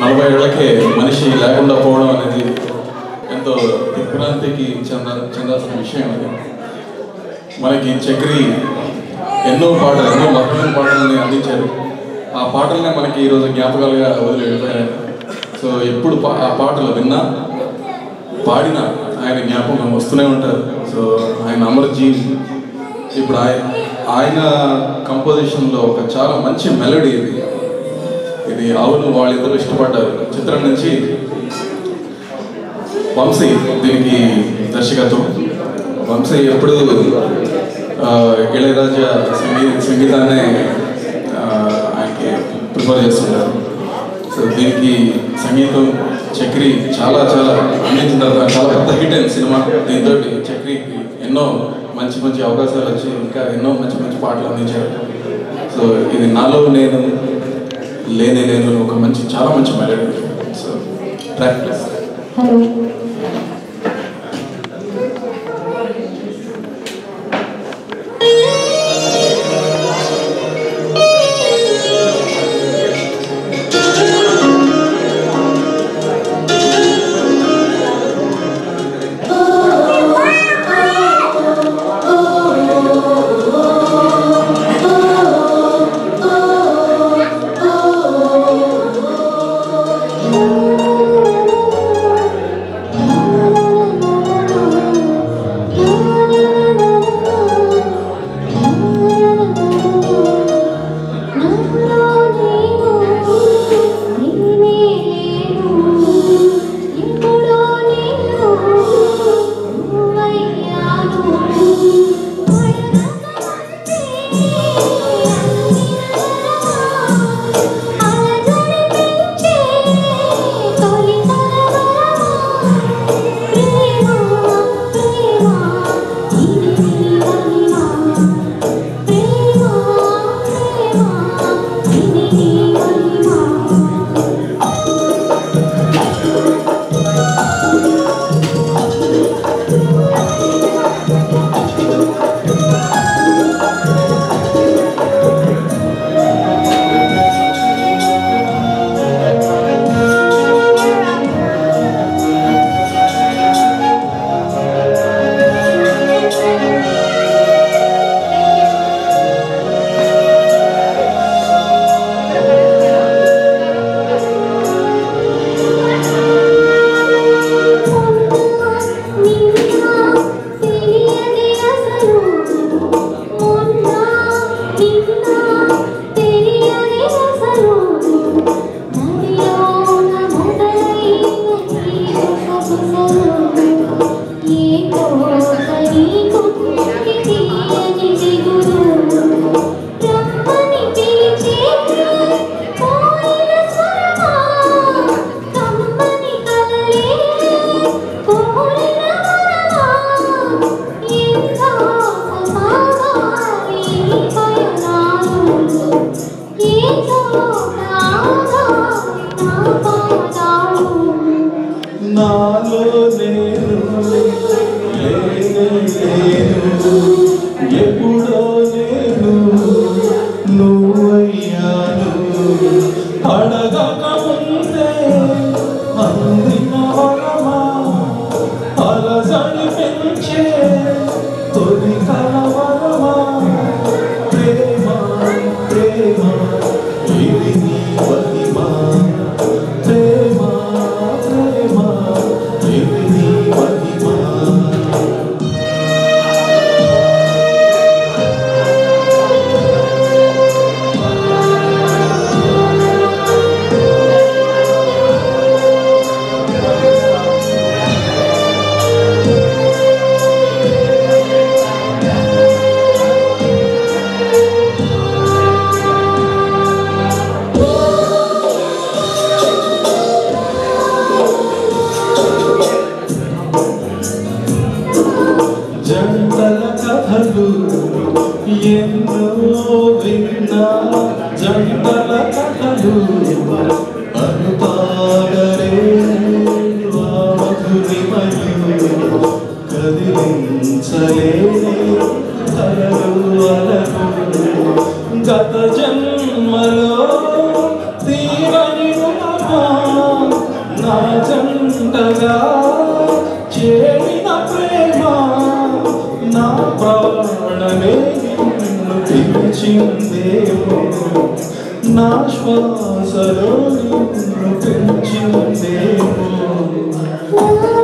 నలభై ఏళ్ళకే మనిషి లేకుండా పోవడం అనేది ఎంతో దిగ్భ్రాంతికి చెంద చెందాల్సిన విషయం అది మనకి చక్రి ఎన్నో పాటలు ఎన్నో మధురమైన పాటలని అందించారు ఆ పాటలనే మనకి ఈరోజు జ్ఞాపకాలుగా వదిలి వెళ్ళిపోయారు సో ఎప్పుడు పా- ఆ పాటలు విన్నా పాడిన ఆయన జ్ఞాపకం వస్తూనే ఉంటారు సో ఆయన అమర్జీవి ఇప్పుడు ఆయన ఆయన కంపోజిషన్లో ఒక చాలా మంచి మెలడీ ఇది ఇది అవును వాళ్ళిద్దరూ ఇష్టపడ్డారు చిత్రం నుంచి వంశీ దీనికి దర్శకత్వం వంశీ ఎప్పుడు ఆ, ఇళయరాజా సంగీ సంగీతాన్ని ఆ, ఆయనకి ప్రిఫర్ చేస్తుంటారు సో దీనికి సంగీతం చక్రి చాలా చాలా అందించిన తర్వాత చాలా పెద్ద హిట్ అయిన సినిమా దీంతో చక్రికి ఎన్నో మంచి మంచి అవకాశాలు వచ్చి ఇంకా ఎన్నో మంచి మంచి పాటలు అందించారు సో ఇది నాలో నేను లేనే నేను ఒక మంచి చాలా మంచి మెలడీ సో ప్రాక్టీస్ హలో నాలో నేను లేనే లేను ఎప్పుడో నేను నువ్వయ్యాను అడగక ముందే అందిన వరమా అలజడి పెంచే తొలి కలవరమా ప్రేమ ప్రేమ ఇది నీ మహిమా ప్రేమ ప్రేమ ఇది నీ మహిమా జంటల కథలు ఎన్నో విన్నా జంటల కథలు అనుపాడరే మధురిమయు కదిలించలేని కలలు అలలు గత జన్మలో తీరని రుణమా అంతగా చేరిన ప్రేమ నా ప్రాణమే నిన్ను పిలిచిందేమో నా శ్వాసలో నిన్ను పెంచిందేమో